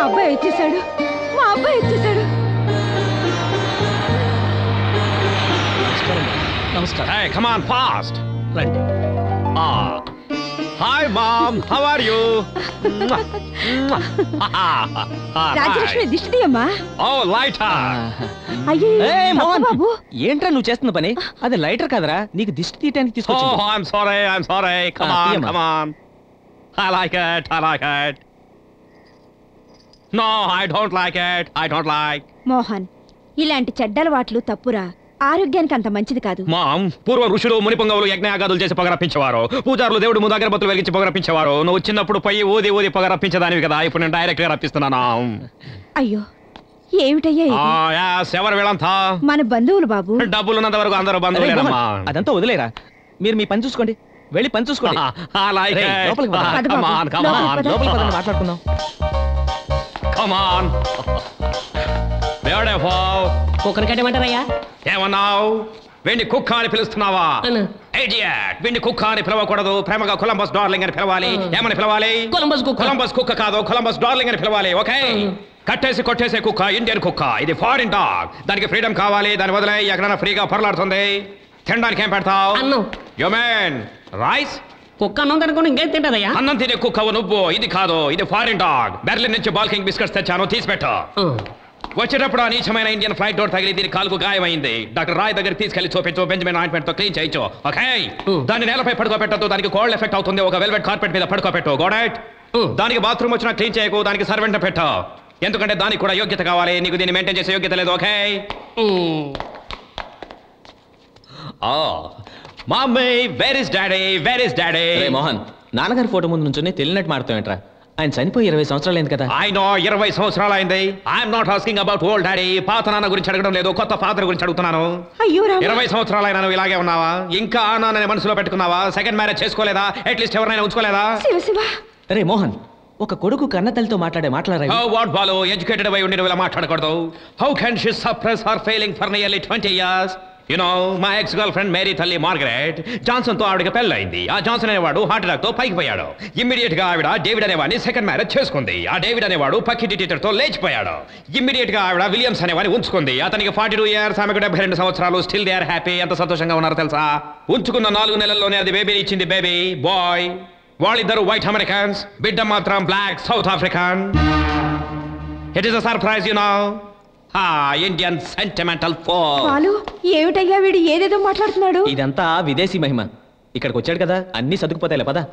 అబ్బాయి వచ్చేసాడు మా అబ్బాయి వచ్చేసాడు నమస్కారం Hey, come on, fast. రండి Ah. Hi, mom. How are you? Rajalakshmi దిష్టి తీయమ్మా oh, lighter. అయ్యో ఏయ్, మోహన్ బాబు ఏంట్రా నువ్వు చేస్తున్న పని అది లైటర్ కదరా నీకు దిష్టి తీయటానికి Oh, తీసుకొచ్చింది I'm sorry. I'm sorry. Come Ah, on, తీయమ్మా. come on. I like it. I like it. No, I don't like it. I don't like. Mohan ఇలాంటి చెడ్డలవాట్లు తప్పురా ఆరోగ్యానికి అంత మంచిది కాదు మామ్ పూర్వ ఋషులు మునిపొంగవులు యజ్ఞయాగాదులు చేసి పొగరప్పించేవారు పూజారులు దేవుడు ముందు అగరబత్తులు వెలిగించి పొగరప్పించేవారు నువ్వు చిన్నప్పుడు పోయి ఊది ఊది పొగరప్పించేదానివి కదా ఇప్పుడు నేను డైరెక్ట్ గా రప్పిస్తున్నాను అయ్యో ఏమిటయ్యా ఇది Ah, yes, ఎవరు వీళ్ళంతా మన బంధువులు బాబు డబ్బులు ఉన్నంత వరకు అందరూ అరే, బంధువులేనమ్మా మోహన్, అదంతా వదిలేరా మీరు మీ పని చూసుకోండి వెళ్ళి పని చూసుకోండి I like రేయ్, it. లోపలికి పద. Ah, పద come బాబు, on, come లోపలికి on. పద. లోపలికి పదండి మాట్లాడుకుందాం Come on. Beautiful. కుక్కర్ కట్టమంటారయ్యా ఏమన్నావు వెండి కుక్క అని పిలుస్తున్నావా అన్నా. Idiot. వెండి కుక్క అని పిలవకూడదు ప్రేమగా కొలంబస్ డార్లింగ్ అని పిలవాలి ఏమని పిలవాలి కొలంబస్ కుక్క. కొలంబస్ కుక్క కాదు కొలంబస్ డార్లింగ్ అని పిలవాలి ఓకే కట్టేసి కొట్టేసే కుక్క ఇండియన్ కుక్క ఇది ఫారిన్ డాగ్ దానికి ఫ్రీడమ్ కావాలి దాని వదిలే ఎక్కడైనా ఫ్రీగా పొరలాడుతుంది తినడానికి ఏం పెడతావు అన్నం. యో మ్యాన్ రైస్ కుక్క అన్నం తినకుండా ఇంకేం తింటదయ్యా అన్నం తినే కుక్కవు నువ్వు ఇది కాదు ఇది ఫారిన్ డాగ్ బెర్లిన్ నుంచి బాల్కింగ్ బిస్కెట్స్ తెచ్చాను తీసి పెట్టు ఆ. వచ్చేటప్పుడు ఆ నీచమైన ఇండియన్ ఫ్లైట్ డోర్ తగిలి దీని కాలుకు గాయమైంది డాక్టర్ రాయ్ దగ్గర తీసుకెళ్లి చూపించు బెంజమిన్ ఆయింట్మెంట్ తో క్లీన్ చేయొచ్చు ఓకే Hmm. దాన్ని నేలపై పడుకోబెట్టదు దానికి కోల్డ్ ఎఫెక్ట్ అవుతుంది ఒక వెల్వెట్ కార్పెట్ మీద పడుకోబెట్టు గోడెట్ Hmm. దానికి బాత్రూమ్ వచ్చినా క్లీన్ చేయకు దానికి సర్వెంట్ పెట్టు ఎందుకంటే దానికి కూడా యోగ్యత కావాలి నీకు దీన్ని మెయింటైన్ చేసే యోగ్యత లేదు okay um. Mummy where is daddy where is daddy రే మోహన్ నాన్నగారి ఫోటో ముందు నుంచి తెలియనట్టు మాడతావేంట్రా ఆయన చనిపోయి ఇరవై సంవత్సరాలు అయింది కదా ఐ నో ఇరవై సంవత్సరాలు అయింది I'm not asking about old daddy పాత నాన్న గురించి అడగడం లేదు కొత్త ఫాదర్ గురించి అడుగుతున్నాను అయ్యో రామ ఇరవై సంవత్సరాలైనా నువ్వు ఇలాగే ఉన్నావా ఇంకా ఆ నాన్నని మనసులో పెట్టుకున్నావా సెకండ్ మ్యారేజ్ చేసుకోలేదా అట్లీస్ట్ ఎవరైనా ఉంచుకోలేదా శివ శివ రే మోహన్ ఒక కొడుకు కన్న తల్లితో మాట్లాడే మాట్లాడారా హౌ వాట్ బాలు ఎడ్యుకేటెడ్ అయి ఉండి నువ్వు ఇలా మాట్లాడకూడదు how can she suppress or failing for nearly twenty years you know మా ఎక్స్ గర్ల్ ఫ్రెండ్ మేరీ తల్లి మార్గరెట్ జాన్సన్ తో ఆవిడకి పెళ్ళైంది ఆ జాన్సన్ అనేవాడు హార్ట్ అటాక్ తో పైకి పోయాడు ఇమ్మీడియట్ గా ఆవిడ డేవిడ్ అనేవాడిని సెకండ్ మ్యారేజ్ చేసుకుంది ఆ డేవిడ్ అనేవాడు పక్కింటి టీచర్ తో లేచిపోయాడు ఇమ్మీడియట్ గా ఆవిడ విలియమ్స్ అనేవాడిని ఉంచుకుంది అతనికి ఫార్టీ టూ ఇయర్స్ ఆమెకు డెబ్బై రెండు సంవత్సరాలు స్టిల్ దే ఆర్ హ్యాపీ ఎంత సంతోషంగా ఉన్నారో తెలుసా ఉంచుకున్న నాలుగు నెలల్లోనే అది బేబీని ఇచ్చింది బేబీ బాయ్ వాళ్ళిద్దరు వైట్ అమెరికన్స్ బిడ్డ మాత్రం black South African it is a surprise you know హా ఇండియన్ సెంటిమెంటల్ ఫోర్ పాలు ఏమిటయ్యా వీడు ఏదేదో మాట్లాడుతున్నాడు ఇదంతా విదేశీ మహిమ ఇక్కడికి వచ్చాడు కదా అన్ని సర్దుకుపోతాయిలే పదా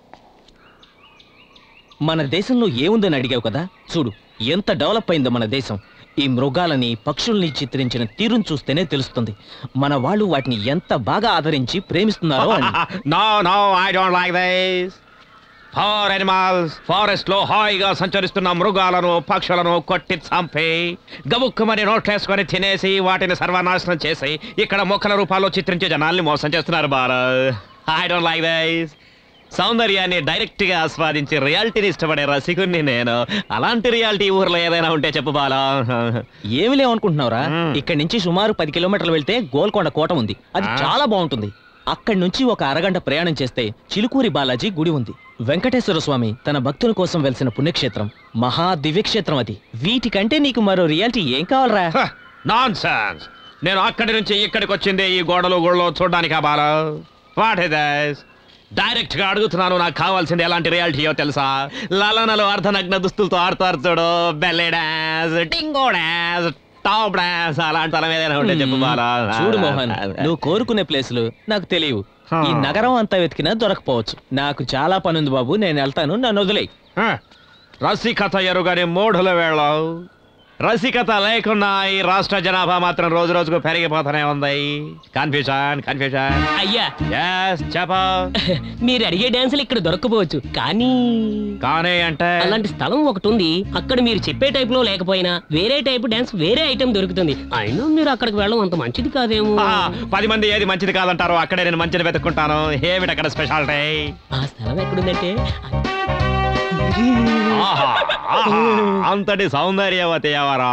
మన దేశంలో ఏముందని అడిగావు కదా చూడు ఎంత డెవలప్ అయిందో మన దేశం ఈ మృగాలని పక్షుల్ని చిత్రించిన తీరును చూస్తేనే తెలుస్తుంది మన వాళ్ళు వాటిని ఎంత బాగా ఆదరించి ప్రేమిస్తున్నారో అని no no I don't like this for animals forest లో హాయిగా సంచరిస్తున్న మృగాలను పక్షులను కొట్టి చంపి గబుక్కుమని నోట్లేసుకొని తినేసి వాటిని సర్వనాశనం చేసి ఇక్కడ మొక్కల రూపాల్లో చిత్రించే జనాల్ని మోసం చేస్తున్నారు బారా ఐ డోంట్ లైక్ దిస్ సౌందర్యాన్ని డైరెక్ట్ గా ఆస్వాదించి రియాలిటీని ఇష్టపడే రసికుణ్ణి నేను అలాంటి రియాలిటీ ఊర్లో ఏదైనా ఉంటే చెప్పు బాలా ఏమి లేవనుకుంటున్నావురా మ్మ్. ఇక్కడి నుంచి సుమారు పది కిలోమీటర్లు వెళ్తే గోల్కొండ కోట ఉంది అది ఆ. చాలా బాగుంటుంది అక్కడి నుంచి ఒక అరగంట ప్రయాణం చేస్తే చిలుకూరి బాలాజీ గుడి ఉంది వెంకటేశ్వర స్వామి తన భక్తుల కోసం వెలిసిన పుణ్యక్షేత్రం మహా దివ్యక్షేత్రం అది వీటికంటే నీకు మరో రియాలిటీ ఏం కావాలరా నాన్ సెన్స్ నేను అక్కడి నుంచి ఇక్కడికి వచ్చింది ఈ గోడలు గోడలు చూడడానికి బాల వాట్ ఇస్ డైరెక్ట్ గా అడుగుతున్నాను నాకు కావాల్సింది ఎలాంటి రియాలిటీయో తెలుసా లలనలు అర్ధనగ్న దుస్తులతో ఆడతారు చూడు బెల్లే డాన్స్ టింగో డాన్స్ టాప్ డాన్స్ అలాంటి తలం ఏదైనా ఉంటే చెప్పు బాల చూడు మోహన్ నువ్వు కోరుకునే ప్లేసులు నాకు తెలియవు హా. ఈ నగరం అంతా వెతికినా దొరకపోవచ్చు నాకు చాలా పనుంది బాబు నేను వెళ్తాను నన్ను వదిలేయి రసికథ ఎరుగని మూఢుల వేళ రసికత లేకున్నా ఈ రాష్ట్ర జనాభా మాత్రం రోజు రోజుకు పెరిగిపోతూనే ఉంది కన్ఫ్యూజన్ కన్ఫ్యూజన్ అయ్యా ఎస్ చెప్ప మీరు అడిగే డాన్సులు ఇక్కడ దొరకపోవచ్చు కానీ కానీ అంటే అలాంటి స్థలం ఒకటి ఉంది అక్కడ మీరు చెప్పే టైప్ లో లేకపోయినా వేరే టైప్ డాన్స్ వేరే ఐటెం దొరుకుతుంది అయినా మీరు అక్కడికి వెళ్ళడం అంత మంచిది కాదేమో ఆ, పది మంది ఏది మంచిది కాదంటారో అక్కడే నేను మంచిది వెతుక్కుంటాను ఏమిటి అక్కడ స్పెషాలిటీ ఆ స్థలం ఎక్కడుందంటే ఆహా, ఆహా, అంతటి సౌందర్యవతి ఎవరా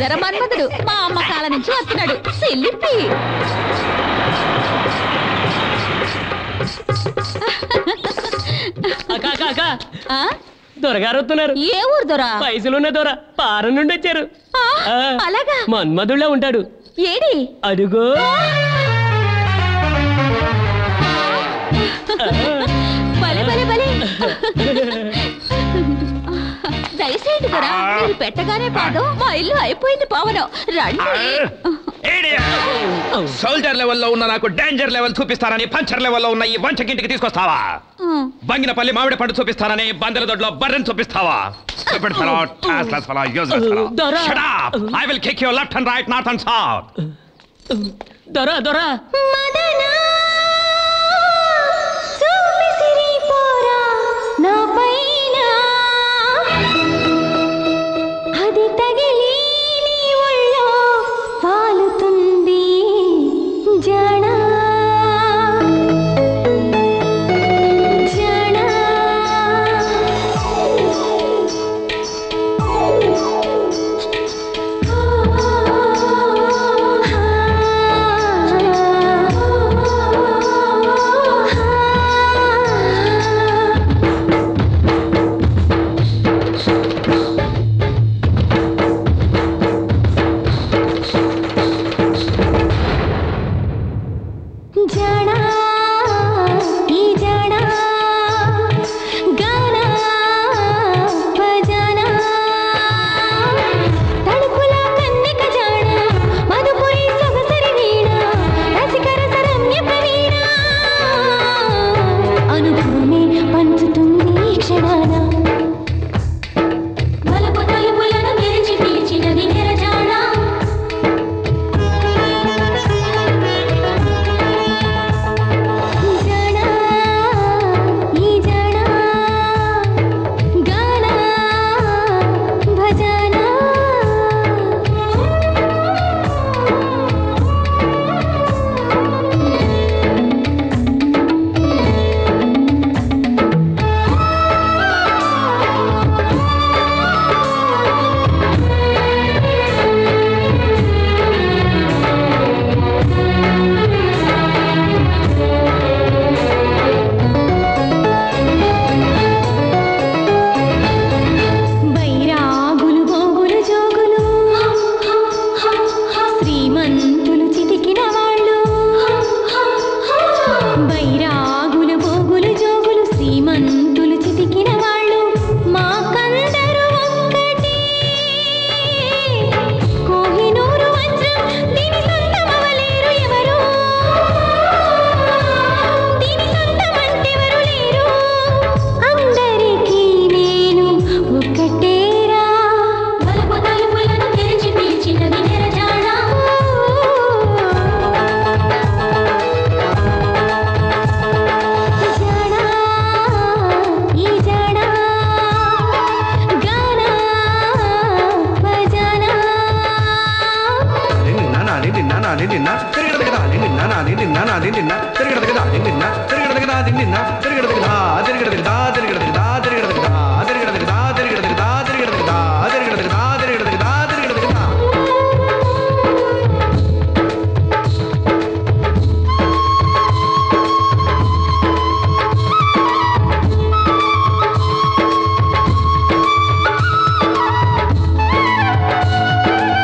చిల్లర మన్మధుడు మా అమ్మ కాల నుంచి వస్తున్నాడు సిల్లిపి అక్క అక్క అక్క ఆ? దొరగారు వస్తున్నారు ఏ ఊరు దొరా పైసలున్న దొర పారం నుండి వచ్చారు ఆ, ఆ. అలాగా మన్మధుళ్ళ ఉంటాడు ఏడి అడుగో భలే భలే భలే దయచేయండి దొరా మీరు పెట్టగానే పాదం మా ఇల్లు అయిపోయింది పవనం రండి సోల్జర్ లెవెల్లో ఉన్న నాకు డేంజర్ లెవెల్ చూపిస్తారని పంచర్ లెవెల్లో ఉన్న ఈ వంచకింటికి తీసుకొస్తావా ఆ, బంగినపల్లి మామిడి పండు చూపిస్తారని బందెల దొడ్లో బర్రెని చూపిస్తావా Stupid fellow, tasteless fellow, useless fellow. Dora. Shut up! I will kick you left and right, north and south. దొర దొర మదనా, సోమసిరిపోరా నా పైన. అది తగిలి నీ ఒళ్ళో వాలుతుంది జనా జనా జనా ఈ జనా గానా భజనా తడుపుల కన్నెక జాణ మధుపురి సొగసరి వీణ రసికర సరమ్య ప్రవీణ అనుభూమి పంచుతుంది ఈ క్షణాన మలుపు తలుపులను తెరిచి పిలిచినది నిరజాణ జనా ఈ జనా గానా భజనా బైరాగులు గోగులు జోగులు శ్రీమంతులు చితికిన వాళ్ళు బైరాగులు గోగులు జోగులు శ్రీమంతులు చితికిన వాళ్ళు మా కందరు ఒక్కటే కోహినూరు వజ్రం దీని సొంతమవలేరు ఎవరు దీని సొంతమంటెవరు లేరు అందరికీ నేను ఒక్కటేరా తలుపు తలుపులను తెరిచి పిలిచినది నిరజాణ జాణ ఈ జాణ గానా భజనా నిన్న నాని నిన్న నాని నిన్న తిరగడదగదా నిన్న నాని నిన్న నాని నిన్న తిరగడదగదా నిన్న తిరగడదగదా నిన్న తిరగడదగదా తిరగడదగదా తిరగడదగదా తిరగడదగదా తిరగడదగదా తిరగడదగదా తిరగడదగదా తిరగడదగదా తిరగడదగదా తిరగడదగదా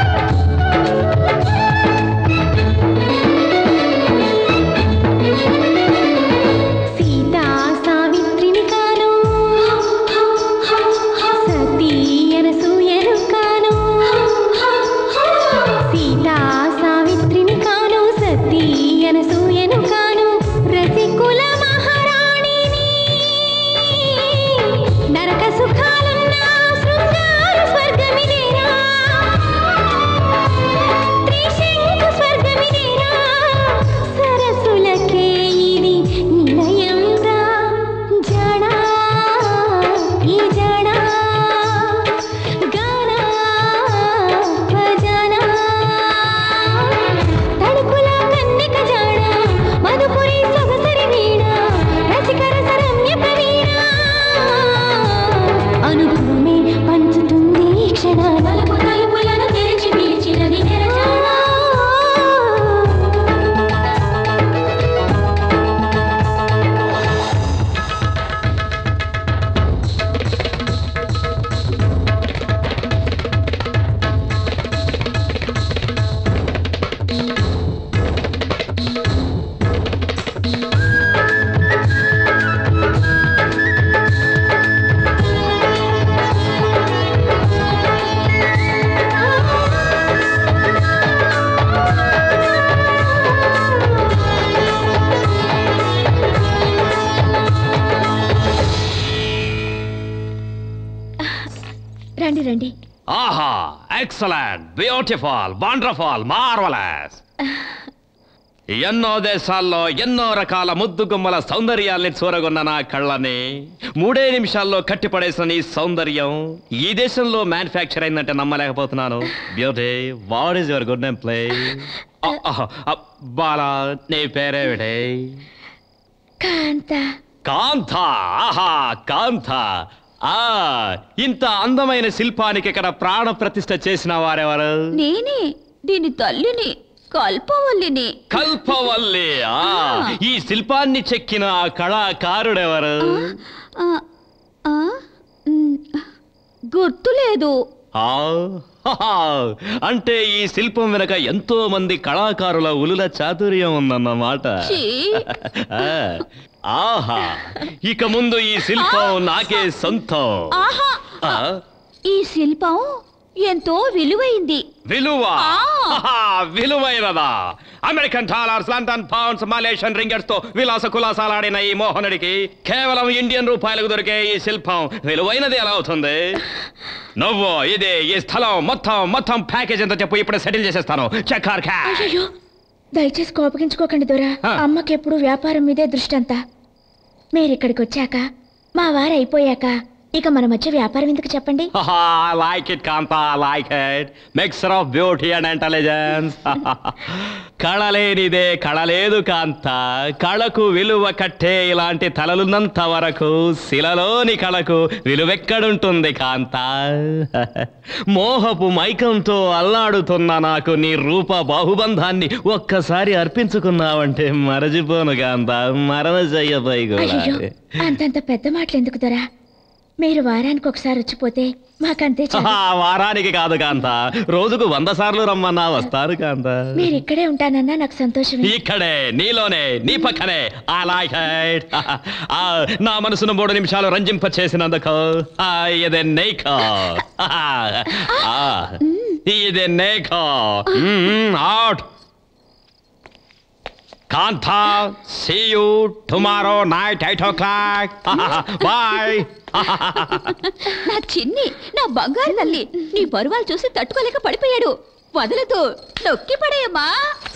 ఆ రండి రండి ఆహా ఎక్సలెంట్ బ్యూటిఫుల్ వండర్ఫుల్ మార్వలస్ ఎన్నో దేశాల్లో ఎన్నో రకాల ముద్దు గుమ్మల సౌందర్యాల్ని చూరగొన్న నా కళ్ళని మూడే నిమిషాల్లో కట్టిపడేసిన నీ సౌందర్యం ఈ దేశంలో మ్యానుఫ్యాక్చర్ అయిందంటే నమ్మలేకపోతున్నాను beauty what is your good name play బాలా నీ పేరేమిటి కాంత కాంత ఆహా కాంత ఆ ఇంత అందమైన శిల్పానికి ఇక్కడ ప్రాణ ప్రతిష్ఠ చేసిన వారెవరు నేనే దీని తల్లిని కల్పవల్లిని కల్పవల్లి ఆ ఈ శిల్పాన్ని చెక్కిన ఆ కళాకారుడెవరు ఆ, ఆ, మ్, గుర్తులేదు ఆ, హహా. అంటే ఈ శిల్పం వెనక ఎంతో మంది కళాకారుల ఉలుల చాతుర్యం ఉందన్నమాట ఛీ, ఆ, ఆహా ఇక ముందు ఈ శిల్పం నాకే సొంతం ఆహా ఆ, ఈ శిల్పం ఎంతో విలువైంది విలువ ఆ. హహా, విలువైనదా American dollars London pounds Malaysian ringgits తో విలాస కులాసాలాడిన ఈ మోహనుడికి కేవలం ఇండియన్ రూపాయలకు దొరికే ఈ శిల్పం విలువైనది ఎలా అవుతుంది నువ్వు ఇది ఈ స్థలం మొత్తం మొత్తం ప్యాకేజ్ ఎంత చెప్పు ఇప్పుడు సెటిల్ చేసేస్తాను చెక్ ఆర్ క్యాష్ అయ్యో దయచేసి కోపగించుకోకండి దొరా ఆ. అమ్మకెప్పుడు వ్యాపారం మీదే దృష్టి అంతా మీరిక్కడికి వచ్చాక మా వారు అయిపోయాక ఇక మన మధ్య వ్యాపారం ఎందుకు చెప్పండి like it Kanta like it mixture of beauty and intelligence కళ లేనిదే కళ లేదు కాంత కళకు విలువ కట్టే ఇలాంటి తలలున్నంత వరకు శిలలోని కళకు విలువెక్కడుంటుంది కాంత మోహపు మైకంతో అల్లాడుతున్న నాకు నీ రూప బాహుబంధాన్ని ఒక్కసారి అర్పించుకున్నావంటే మరచిపోను కాంత మరణ చెయ్యపోయి అయ్యో కూడా అంతంత పెద్ద మాటలు ఎందుకు దొరా మీరు వారానికి ఒకసారి వచ్చిపోతే మాకంతే చాలు ఆ, వారానికి కాదు కాంత రోజుకు వంద సార్లు రమ్మన్నా వస్తారు కాంత మీరు ఇక్కడే ఉంటానన్నా నాకు సంతోషమే ఇక్కడే నీలోనే నీ పక్కనే ఆ లైక్ ఇట్ నా మనసును మూడు నిమిషాలు రంజింప చేసినందుకు ఆ, ఇది నీకో ఆ, ఇది నీకో అవుట్ Kanta see you tomorrow night eight o'clock bye నా చిన్ని నా బంగారు తల్లి నీ బరువాలు చూసి తట్టుకోలేక పడిపోయాడు వదలదు నొక్కి పడేయమ్మా